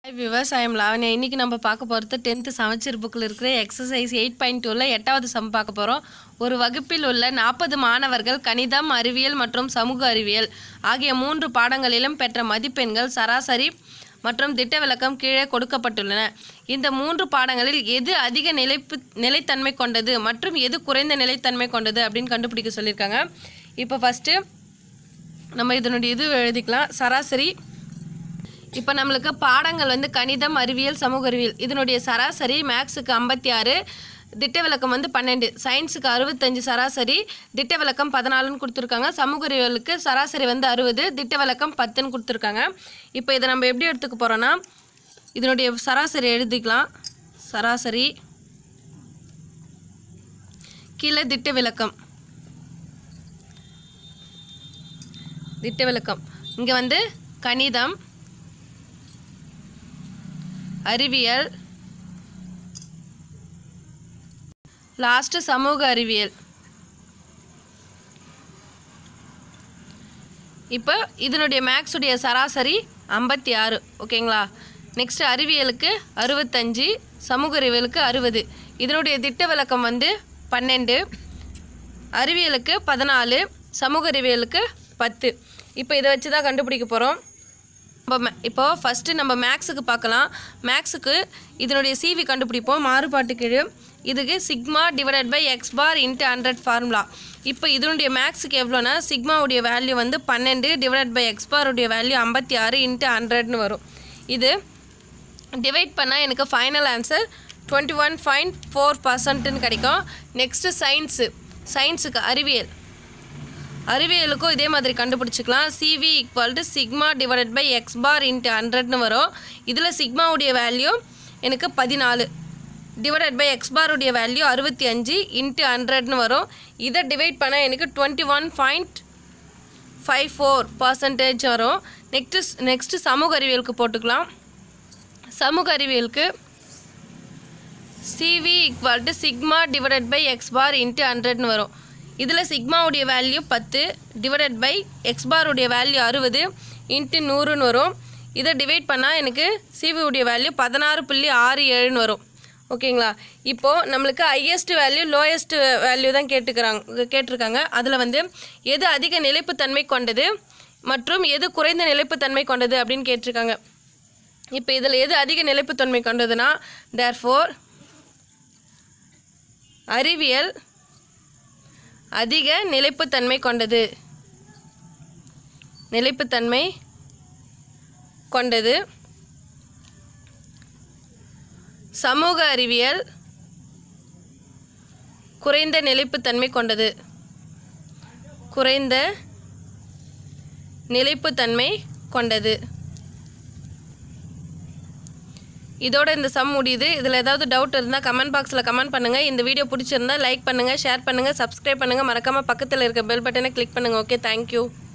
விவசாயம் லாவண்யா இன்னைக்கு நம்ம பார்க்க போகிறது டென்த்து சமச்சீர் புக்கில் இருக்கிற எக்ஸசைஸ் எயிட் பாயிண்ட் டூவில் எட்டாவது சம் பார்க்க போகிறோம் ஒரு வகுப்பில் உள்ள நாற்பது மாணவர்கள் கணிதம் அறிவியல் மற்றும் சமூக அறிவியல் ஆகிய மூன்று பாடங்களிலும் பெற்ற மதிப்பெண்கள் சராசரி மற்றும் திட்ட விளக்கம் கீழே கொடுக்கப்பட்டுள்ளன இந்த மூன்று பாடங்களில் எது அதிக நிலைப்பு நிலைத்தன்மை கொண்டது மற்றும் எது குறைந்த நிலைத்தன்மை கொண்டது அப்படின்னு கண்டுபிடிக்க சொல்லியிருக்காங்க இப்போ ஃபஸ்ட்டு நம்ம இதனுடைய இது எழுதிக்கலாம் சராசரி இப்போ நம்மளுக்கு பாடங்கள் வந்து கணிதம் அறிவியல் சமூக அறிவியல் இதனுடைய சராசரி மேக்ஸுக்கு ஐம்பத்தி ஆறு திட்ட விளக்கம் வந்து பன்னெண்டு சயின்ஸுக்கு அறுபத்தஞ்சு சராசரி திட்ட விளக்கம் பதினாலுன்னு கொடுத்துருக்காங்க சமூக அறிவியலுக்கு சராசரி வந்து அறுபது திட்ட விளக்கம் பத்துன்னு கொடுத்துருக்காங்க இப்போ இதை நம்ம எப்படி எடுத்துக்க போகிறோன்னா இதனுடைய சராசரி எழுதிக்கலாம் சராசரி கீழே திட்ட விளக்கம் திட்ட விளக்கம் இங்கே வந்து கணிதம் அறிவியல் லாஸ்ட்டு சமூக அறிவியல் இப்போ இதனுடைய மேக்ஸுடைய சராசரி ஐம்பத்தி ஆறு ஓகேங்களா நெக்ஸ்ட் அறிவியலுக்கு அறுபத்தஞ்சு சமூக அறிவியலுக்கு அறுபது இதனுடைய திட்ட விளக்கம் வந்து பன்னெண்டு அறிவியலுக்கு பதினாலு சமூக அறிவியலுக்கு பத்து இப்போ இதை வச்சு தான் கண்டுபிடிக்க போகிறோம் இப்போ மே- இப்போ ஃபஸ்ட்டு நம்ம மேக்ஸுக்கு பார்க்கலாம் மேக்ஸுக்கு இதனுடைய சிவி கண்டுபிடிப்போம் மாறுபாட்டு கீழ் இதுக்கு sigma divided by x bar into hundred formula இப்போ இதனுடைய மேக்ஸுக்கு எவ்வளோனா சிக்மாவுடைய வேல்யூ வந்து பன்னெண்டு டிவைடட் பை எக்ஸ் பாருடைய வேல்யூ ஐம்பத்தி ஆறு இன்ட்டு ஹண்ட்ரட்னு வரும் இது டிவைட் பண்ணால் எனக்கு final answer twenty one point four பர்சன்ட்னு கிடைக்கும் நெக்ஸ்ட்டு சயின்ஸு சயின்ஸுக்கு அறிவியல் அறிவியலுக்கும் இதே மாதிரி கண்டுபிடிச்சிக்கலாம் CV equal to sigma divided by x bar into ஹண்ட்ரட்னு வரும் இதில் சிக்மாவுடைய வேல்யூ எனக்கு பதினாலு டிவைடட் பை எக்ஸ் பாருடைய வேல்யூ அறுபத்தி அஞ்சு இன்ட்டு ஹண்ட்ரட்னு வரும் இதை டிவைட் பண்ணால் எனக்கு twenty one point five four percentage வரும் நெக்ஸ்ட்டு நெக்ஸ்ட்டு சமூக அறிவியலுக்கு போட்டுக்கலாம் சமூக அறிவியலுக்கு CV equal to sigma divided by x bar into ஹண்ட்ரட்னு வரும் இதில் சிக்மாவுடைய வேல்யூ பத்து டிவைடட் பை எக்ஸ் பாருடைய வேல்யூ அறுபது இன்ட்டு நூறுன்னு வரும் இதை டிவைட் பண்ணால் எனக்கு சிவியுடைய வேல்யூ பதினாறு புள்ளி ஆறு ஏழுன்னு வரும் ஓகேங்களா இப்போது நம்மளுக்கு ஹையஸ்ட் வேல்யூ லோயஸ்ட் வேல்யூ தான் கேட்டுக்கிறாங்க கேட்டிருக்காங்க அதில் வந்து எது அதிக நிலைப்புத்தன்மை கொண்டது மற்றும் எது குறைந்த நிலைப்புத்தன்மை கொண்டது அப்படின்னு கேட்டிருக்காங்க இப்போ இதில் எது அதிக நிலைப்புத்தன்மை கொண்டதுன்னா தேர்ஃபோர் அறிவியல் அதிக நிலைப்புத்தன்மை கொண்டது நிலைப்புத்தன்மை கொண்டது சமூக அறிவியல் குறைந்த நிலைப்புத்தன்மை கொண்டது குறைந்த நிலைப்புத்தன்மை கொண்டது இதோட இந்த சம் முடியுது இதில் ஏதாவது டவுட் இருந்தால் கமெண்ட் பாக்ஸில் கமெண்ட் பண்ணுங்கள் இந்த வீடியோ பிடிச்சிருந்தா லைக் பண்ணுங்கள் ஷேர் பண்ணுங்கள் சப்ஸ்கிரைப் பண்ணுங்கள் மறக்காமல் பக்கத்தில் இருக்க பெல் பட்டனை கிளிக் பண்ணுங்கள் ஓகே தேங்க்யூ